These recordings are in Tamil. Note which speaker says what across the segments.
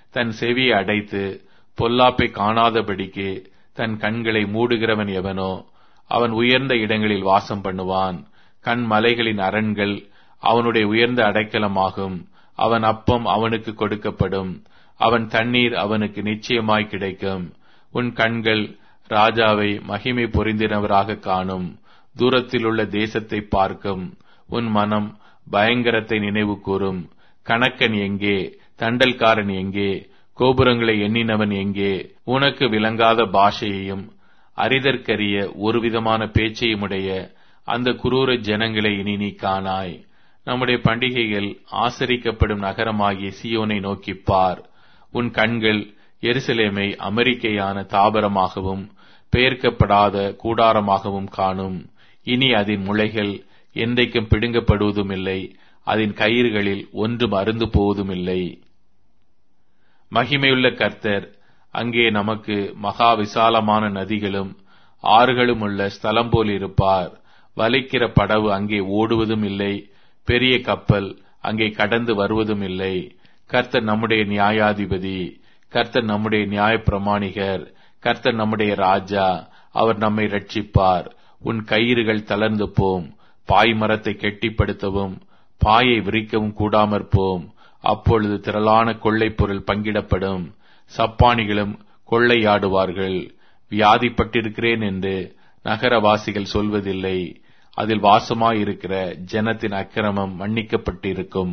Speaker 1: தன் செவியை அடைத்து பொல்லாப்பை காணாதபடிக்கு தன் கண்களை மூடுகிறவன் எவனோ அவன் உயர்ந்த இடங்களில் வாசம் பண்ணுவான் கண் மலைகளின் அரண்கள் அவனுடைய உயர்ந்த அடைக்கலமாகும் அவன் அப்பம் அவனுக்கு கொடுக்கப்படும் அவன் தண்ணீர் அவனுக்கு நிச்சயமாய் கிடைக்கும் உன் கண்கள் ராஜாவை மகிமை பொருந்தினவராக காணும் தூரத்தில் உள்ள தேசத்தை பார்க்கும் உன் மனம் பயங்கரத்தை நினைவு கூறும் கணக்கன் எங்கே தண்டல்காரன் எங்கே கோபுரங்களை எண்ணினவன் எங்கே உனக்கு விளங்காத பாஷையையும் அரிதற்கரிய ஒருவிதமான பேச்சையுமுடைய அந்த குரூர ஜனங்களை இனி நீ காணாய் நம்முடைய பண்டிகைகள் ஆசரிக்கப்படும் நகரமாகிய சியோனை நோக்கிப் பார் உன் கண்கள் எருசலேமை அமெரிக்கையான தாபரமாகவும் பெயர்க்கப்படாத கூடாரமாகவும் காணும் இனி அதன் முளைகள் என்றைக்கும் பிடுங்கப்படுவதும் இல்லை அதன் கயிறுகளில் ஒன்றும் அருந்து போவதுமில்லை மகிமையுள்ள கர்த்தர் அங்கே நமக்கு மகா விசாலமான நதிகளும் ஆறுகளும் உள்ள ஸ்தலம் போல் இருப்பார் வலிக்கிற படவு அங்கே ஓடுவதும் இல்லை பெரிய கப்பல் அங்கே கடந்து வருவதும் இல்லை கர்த்தர் நம்முடைய நியாயாதிபதி கர்த்தர் நம்முடைய நியாய பிரமாணிகர் கர்த்தர் நம்முடைய ராஜா அவர் நம்மை ரட்சிப்பார் உன் கயிறுகள் தளர்ந்து போம் பாய் மரத்தை கெட்டிப்படுத்தவும் பாயை விரிக்கவும் கூடாமற் போம் அப்பொழுது திரளான கொள்ளைப் பொருள் பங்கிடப்படும் சப்பானிகளும் கொள்ளையாடுவார்கள் வியாதிப்பட்டிருக்கிறேன் என்று நகரவாசிகள் சொல்வதில்லை அதில் வாசமாயிருக்கிற ஜனத்தின் அக்கிரமம் மன்னிக்கப்பட்டிருக்கும்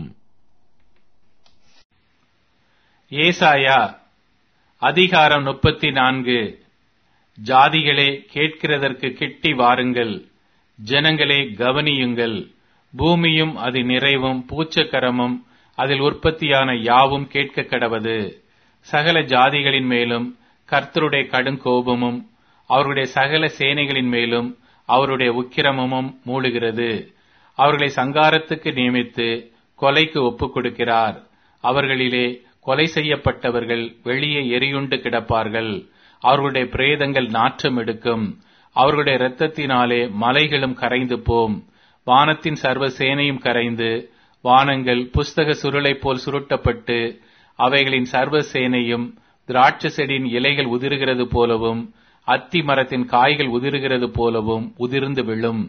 Speaker 2: ஏசாயா அதிகாரம் முப்பத்தி நான்கு ஜாதிகளே கேட்கிறதற்கு கிட்டி வாருங்கள் ஜனங்களே கவனியுங்கள் பூமியும் அதன் நிறைவும் பூச்சக்கரமும் அதில் உற்பத்தியான யாவும் கேட்க கடவது சகல ஜாதிகளின் மேலும் கர்த்தருடைய கடுங்கோபமும் அவருடைய சகல சேனைகளின் மேலும் அவருடைய உக்கிரமும் மூழுகிறது அவர்களை சங்காரத்துக்கு நியமித்து கொலைக்கு ஒப்புக் கொடுக்கிறார் அவர்களிலே கொலை செய்யப்பட்டவர்கள் வெளியே எரியுண்டு கிடப்பார்கள் அவர்களுடைய பிரேதங்கள் நாற்றம் எடுக்கும் அவர்களுடைய இரத்தத்தினாலே மலைகளும் கரைந்து போம் வானத்தின் சர்வ சேனையும் கரைந்து வானங்கள் புஸ்தக சுருளை போல் சுருட்டப்பட்டு அவைகளின் சர்வ சேனையும் திராட்சை செடியின் இலைகள் உதிர்கிறது போலவும் அத்தி மரத்தின் காய்கள் உதிர்கிறது போலவும் உதிர்ந்து விழும்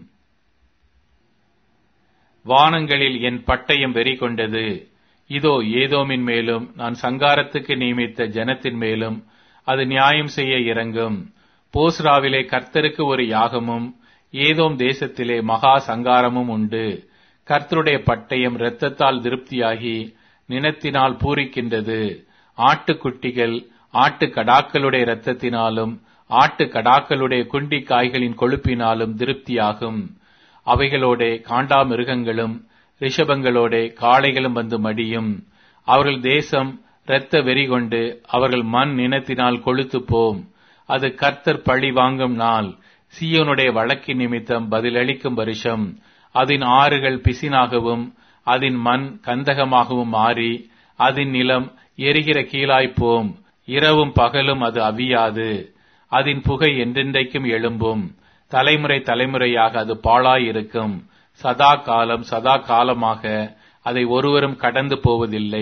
Speaker 2: வானங்களில் என் பட்டயம் வெறி கொண்டது இதோ ஏதோமின் மேலும் நான் சங்காரத்துக்கு நியமித்த ஜனத்தின் மேலும் அது நியாயம் செய்ய இறங்கும் போஸ்ராவிலே கர்த்தருக்கு ஒரு யாகமும் ஏதோம் தேசத்திலே மகா சங்காரமும் உண்டு கர்த்தருடைய பட்டயம் இரத்தத்தால் திருப்தியாகி நினத்தினால் பூரிக்கின்றது ஆட்டுக்குட்டிகள் ஆட்டு கடாக்களுடைய இரத்தத்தினாலும் ஆட்டு கடாக்களுடைய குண்டி காய்களின் கொழுப்பினாலும் திருப்தியாகும் அவைகளோட காண்டாமிருகங்களும் ரிஷபங்களோட காளைகளும் வந்து மடியும் அவர்கள் தேசம் இரத்த வெறி கொண்டு அவர்கள் மண் நினத்தினால் கொழுத்து போம் அது கர்த்தர் பழி வாங்கும் நாள் சியோனுடைய வழக்கின் நிமித்தம் பதிலளிக்கும் வருஷம் அதன் ஆறுகள் பிசினாகவும் அதன் மண் கந்தகமாகவும் மாறி அதன் நிலம் எரிகிற கீழாய்ப்போம் இரவும் பகலும் அது அவியாது அதன் புகை என்றென்றைக்கும் எழும்பும் தலைமுறை தலைமுறையாக அது பாழாயிருக்கும் சதா காலம் சதா காலமாக அதை ஒருவரும் கடந்து போவதில்லை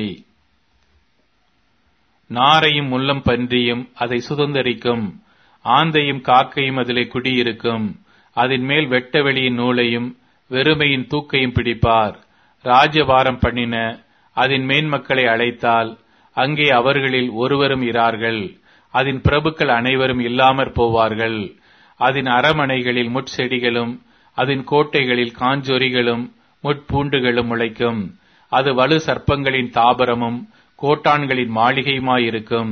Speaker 2: நாரையும் முள்ளம் பன்றியும் அதை சுதந்தரிக்கும் ஆந்தையும் காக்கையும் அதிலே குடியிருக்கும் அதன் மேல் வெட்ட வெளியின் நூலையும் வெறுமையின் தூக்கையும் பிடிப்பார் ராஜ்யபாரம் பண்ணின அதன் மேன்மக்களை அழைத்தால் அங்கே அவர்களில் ஒருவரும் இரார்கள் அதன் பிரபுக்கள் அனைவரும் இல்லாமற் போவார்கள் அதன் அரமனைகளில் முட்செடிகளும் அதன் கோட்டைகளில் காஞ்சொரிகளும் முட்பூண்டுகளும் முளைக்கும் அது வலு சர்ப்பங்களின் தாபரமும் கோட்டான்களின் மாளிகையுமாயிருக்கும்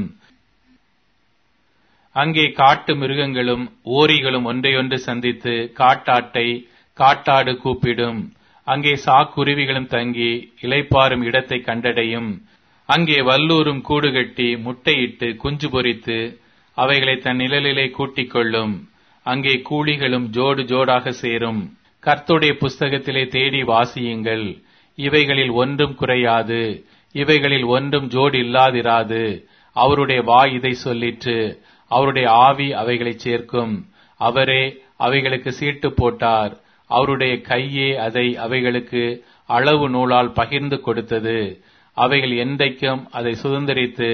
Speaker 2: அங்கே காட்டு மிருகங்களும் ஓரிகளும் ஒன்றையொன்று சந்தித்து காட்டாட்டை காட்டாடு கூப்பிடும் அங்கே சாக்குருவிகளும் தங்கி இலைப்பாரும் இடத்தை கண்டடையும் அங்கே வல்லூரும் கூடு கட்டி முட்டையிட்டு குஞ்சு பொரித்து அவைகளை தன் நிழலிலே கூட்டிக் கொள்ளும் அங்கே கூலிகளும் ஜோடு ஜோடாக சேரும் கர்த்துடைய புஸ்தகத்திலே தேடி வாசியுங்கள் இவைகளில் ஒன்றும் குறையாது இவைகளில் ஒன்றும் ஜோடு இல்லாதிராது அவருடைய வாய் இதை சொல்லிற்று அவருடைய ஆவி அவைகளை சேர்க்கும் அவரே அவைகளுக்கு சீட்டு போட்டார் அவருடைய கையே அதை அவைகளுக்கு அளவு நூலால் பகிர்ந்து கொடுத்தது அவைகள் என்றைக்கும் அதை சுதந்திரித்து